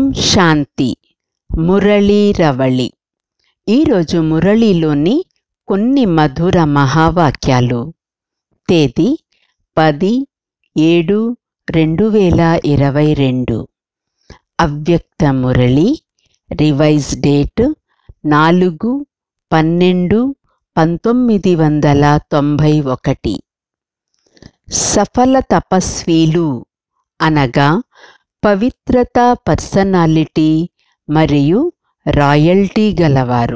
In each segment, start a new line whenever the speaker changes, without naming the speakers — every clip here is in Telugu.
ఓం శాంతి మురళీ రవళి ఈరోజు మురళీలోని కొన్ని మధుర మహావాక్యాలు తేదీ పది ఏడు రెండు వేల ఇరవై రెండు అవ్యక్త మురళి రివైజ్ డేట్ నాలుగు పన్నెండు పంతొమ్మిది వందల తొంభై ఒకటి సఫల తపస్వీలు అనగా పవిత్రత పర్సనాలిటీ మరియు రాయల్టీ గలవారు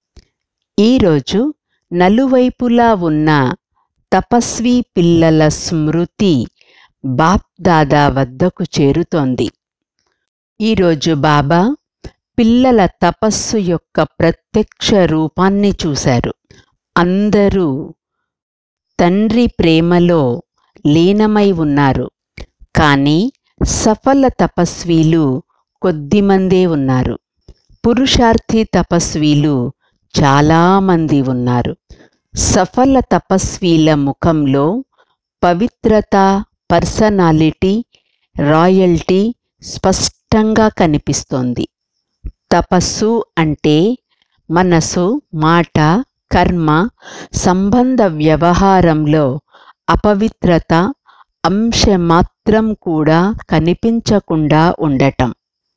ఈరోజు నలువైపులా ఉన్న తపస్వీ పిల్లల స్మృతి బాప్ దాదా వద్దకు చేరుతోంది ఈరోజు బాబా పిల్లల తపస్సు యొక్క ప్రత్యక్ష రూపాన్ని చూశారు అందరూ తండ్రి ప్రేమలో లీనమై ఉన్నారు కానీ సఫల తపస్వీలు కొద్దిమందే ఉన్నారు పురుషార్థి తపస్వీలు చాలామంది ఉన్నారు సఫల తపస్వీల ముఖంలో పవిత్రత పర్సనాలిటీ రాయల్టీ స్పష్టంగా కనిపిస్తోంది తపస్సు అంటే మనసు మాట కర్మ సంబంధ వ్యవహారంలో అపవిత్రత అంశమాత్రం కూడా కనిపించకుండా ఉండటం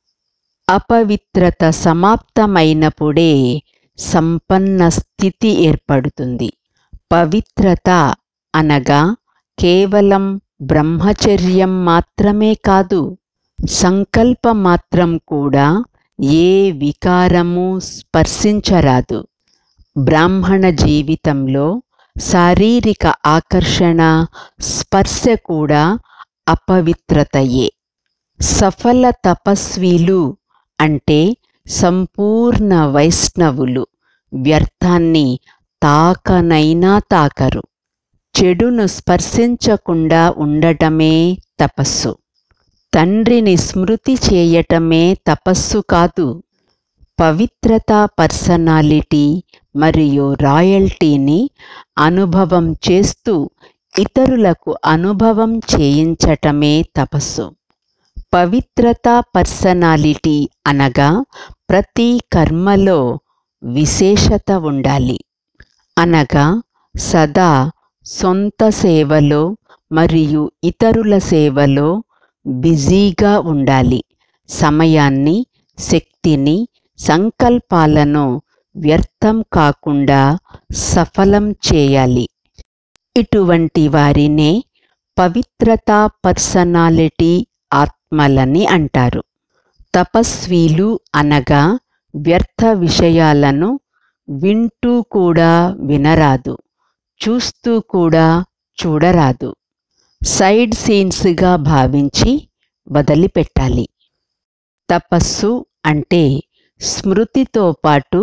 అపవిత్రత సమాప్తమైనప్పుడే సంపన్న స్థితి ఏర్పడుతుంది పవిత్రత అనగా కేవలం బ్రహ్మచర్యం మాత్రమే కాదు సంకల్ప మాత్రం కూడా ఏ వికారము స్పర్శించరాదు బ్రాహ్మణ జీవితంలో శారీరక ఆకర్షణ స్పర్శ కూడా అపవిత్రతయే సఫల తపస్వీలు అంటే సంపూర్ణ వైష్ణవులు వ్యర్థాన్ని తాకనైనా తాకరు చెడును స్పర్శించకుండా ఉండటమే తపస్సు తండ్రిని స్మృతి చేయటమే తపస్సు కాదు పవిత్రత పర్సనాలిటీ మరియు రాయల్టీని అనుభవం చేస్తూ ఇతరులకు అనుభవం చేయించటమే తపస్సు పవిత్రత పర్సనాలిటీ అనగా ప్రతి కర్మలో విశేషత ఉండాలి అనగా సదా సొంత సేవలో మరియు ఇతరుల సేవలో బిజీగా ఉండాలి సమయాన్ని శక్తిని సంకల్పాలను వ్యర్థం కాకుండా సఫలం చేయాలి ఇటువంటి వారినే పవిత్రత పర్సనాలిటీ ఆత్మలని అంటారు తపస్వీలు అనగా వ్యర్థ విషయాలను వింటూ కూడా వినరాదు చూస్తూ కూడా చూడరాదు సైడ్ సీన్స్గా భావించి వదిలిపెట్టాలి తపస్సు అంటే స్మృతితో పాటు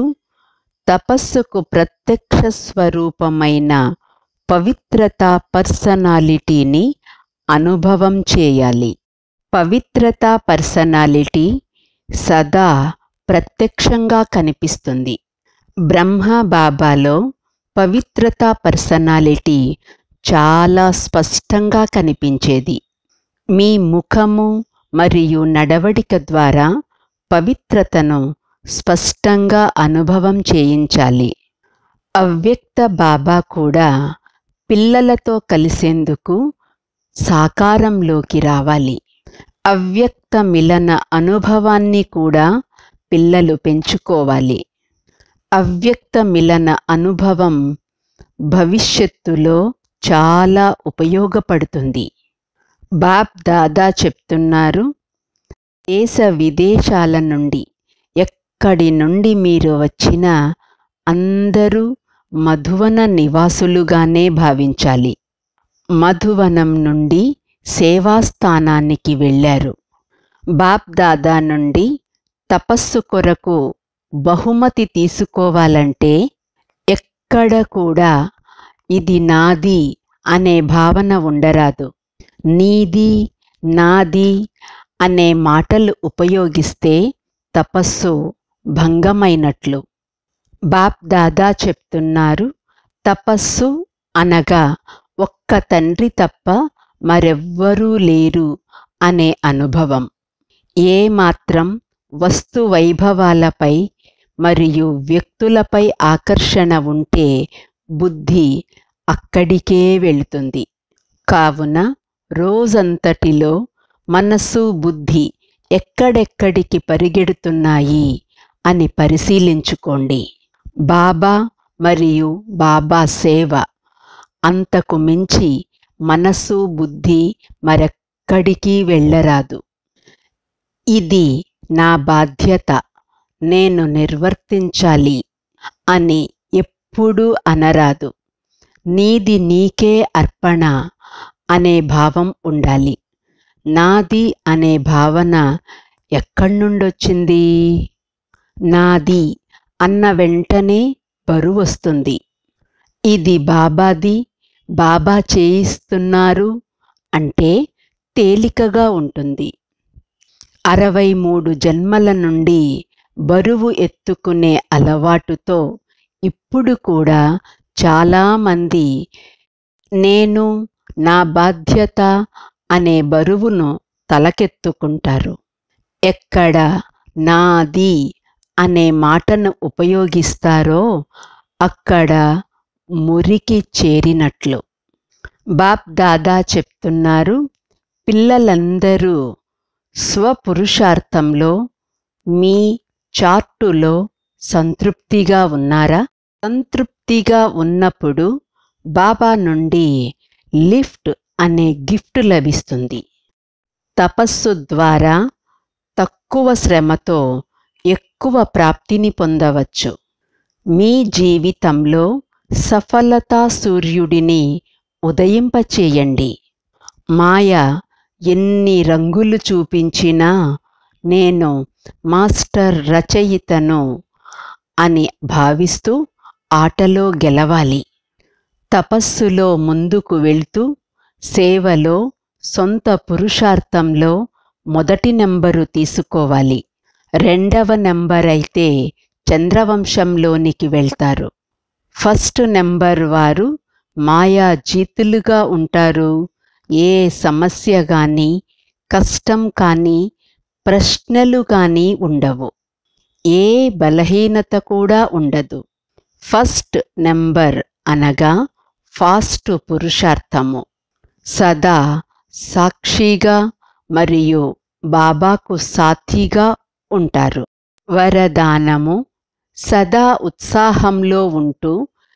తపస్సుకు ప్రత్యక్ష స్వరూపమైన పవిత్రత పర్సనాలిటీని అనుభవం చేయాలి పవిత్రత పర్సనాలిటీ సదా ప్రత్యక్షంగా కనిపిస్తుంది బ్రహ్మ బాబాలో పవిత్రత పర్సనాలిటీ చాలా స్పష్టంగా కనిపించేది మీ ముఖము మరియు నడవడిక ద్వారా పవిత్రతను స్పష్టంగా అనుభవం చేయించాలి అవ్యక్త బాబా కూడా పిల్లలతో కలిసేందుకు సాకారంలోకి రావాలి అవ్యక్త మిలన అనుభవాన్ని కూడా పిల్లలు పెంచుకోవాలి అవ్యక్త మిలన అనుభవం భవిష్యత్తులో చాలా ఉపయోగపడుతుంది బాప్ దాదా చెప్తున్నారు దేశ విదేశాల నుండి ఎక్కడి నుండి మీరు వచ్చినా అందరూ మధువన నివాసులుగానే భావించాలి మధువనం నుండి సేవాస్థానానికి వెళ్ళారు బాప్ దాదా నుండి తపస్సు కొరకు బహుమతి తీసుకోవాలంటే ఎక్కడ కూడా ఇది నాది అనే భావన ఉండరాదు నీది నాది అనే మాటలు ఉపయోగిస్తే తపస్సు భంగమైనట్లు బాప్ దాదా చెప్తున్నారు తపస్సు అనగా ఒక్క తండ్రి తప్ప మరెవ్వరూ లేరు అనే అనుభవం ఏ మాత్రం వస్తు వైభవాలపై మరియు వ్యక్తులపై ఆకర్షణ ఉంటే బుద్ధి అక్కడికే వెళుతుంది కావున రోజంతటిలో మనస్సు బుద్ధి ఎక్కడెక్కడికి పరిగెడుతున్నాయి అని పరిశీలించుకోండి బాబా మరియు బాబా సేవ అంతకు మించి మనస్సు బుద్ధి మరెక్కడికి వెళ్ళరాదు ఇది నా బాధ్యత నేను నిర్వర్తించాలి అని ఎప్పుడూ అనరాదు నీది నీకే అర్పణ అనే భావం ఉండాలి నాది అనే భావన ఎక్కడి నుండొచ్చింది నాది అన్న వెంటనే బరువు వస్తుంది ఇది బాబాది బాబా చేయిస్తున్నారు అంటే తేలికగా ఉంటుంది అరవై మూడు జన్మల నుండి బరువు ఎత్తుకునే అలవాటుతో ఇప్పుడు కూడా చాలామంది నేను నా బాధ్యత అనే బరువును తలకెత్తుకుంటారు ఎక్కడ నాది అనే మాటను ఉపయోగిస్తారో అక్కడ మురికి చేరినట్లు బాప్ దాదా చెప్తున్నారు పిల్లలందరూ స్వపురుషార్థంలో మీ చార్టులో సంతృప్తిగా ఉన్నారా సంతృప్తిగా ఉన్నప్పుడు బాబా నుండి లిఫ్ట్ అనే గిఫ్ట్ లభిస్తుంది తపస్సు ద్వారా తక్కువ శ్రమతో ఎక్కువ ప్రాప్తిని పొందవచ్చు మీ జీవితంలో సఫలతా సూర్యుడిని ఉదయింపచేయండి మాయ ఎన్ని రంగులు చూపించినా నేను మాస్టర్ రచయితను అని భావిస్తూ ఆటలో గెలవాలి తపస్సులో ముందుకు వెళ్తూ సేవలో సొంత పురుషార్థంలో మొదటి నెంబరు తీసుకోవాలి రెండవ నెంబర్ అయితే చంద్రవంశంలోనికి వెళ్తారు ఫస్ట్ నెంబర్ వారు మాయా జీతులుగా ఉంటారు ఏ సమస్య కానీ కష్టం కానీ ప్రశ్నలు కానీ ఉండవు ఏ బలహీనత కూడా ఉండదు ఫస్ట్ నెంబర్ అనగా ఫాస్ట్ పురుషార్థము సదా సాక్షిగా మరియు బాబాకు సాథీగా ఉంటారు వరదానము సదా ఉత్సాహంలో ఉంటూ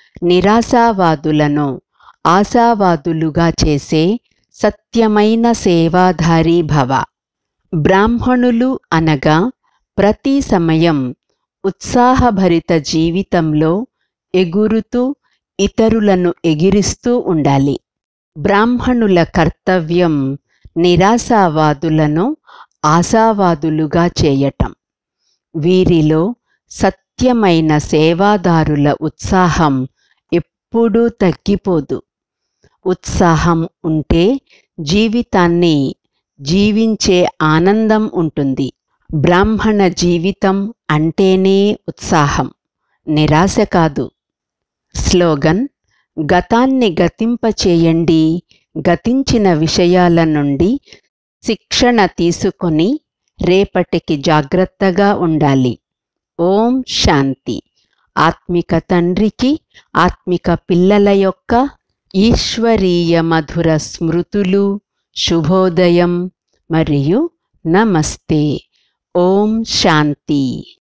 నిరాశావాదులను ఆశావాదులుగా చేసే సత్యమైన సేవాధారీ భవ బ్రాహ్మణులు అనగా ప్రతి సమయం ఉత్సాహభరిత జీవితంలో ఎగురుతూ ఇతరులను ఎగిరిస్తూ ఉండాలి బ్రాహ్మణుల కర్తవ్యం నిరాశావాదులను ఆశావాదులుగా చేయటం వీరిలో సత్యమైన సేవాదారుల ఉత్సాహం ఎప్పుడూ తగ్గిపోదు ఉత్సాహం ఉంటే జీవితాన్ని జీవించే ఆనందం ఉంటుంది బ్రాహ్మణ జీవితం అంటేనే ఉత్సాహం నిరాశ కాదు స్లోగన్ గతాన్ని గతింపచేయండి గతించిన విషయాల నుండి శిక్షణ తీసుకొని రేపటికి జాగ్రత్తగా ఉండాలి ఓం శాంతి ఆత్మిక తండ్రికి ఆత్మిక పిల్లల యొక్క ఈశ్వరీయ మధుర స్మృతులు శుభోదయం మరియు నమస్తే ఓం శాంతి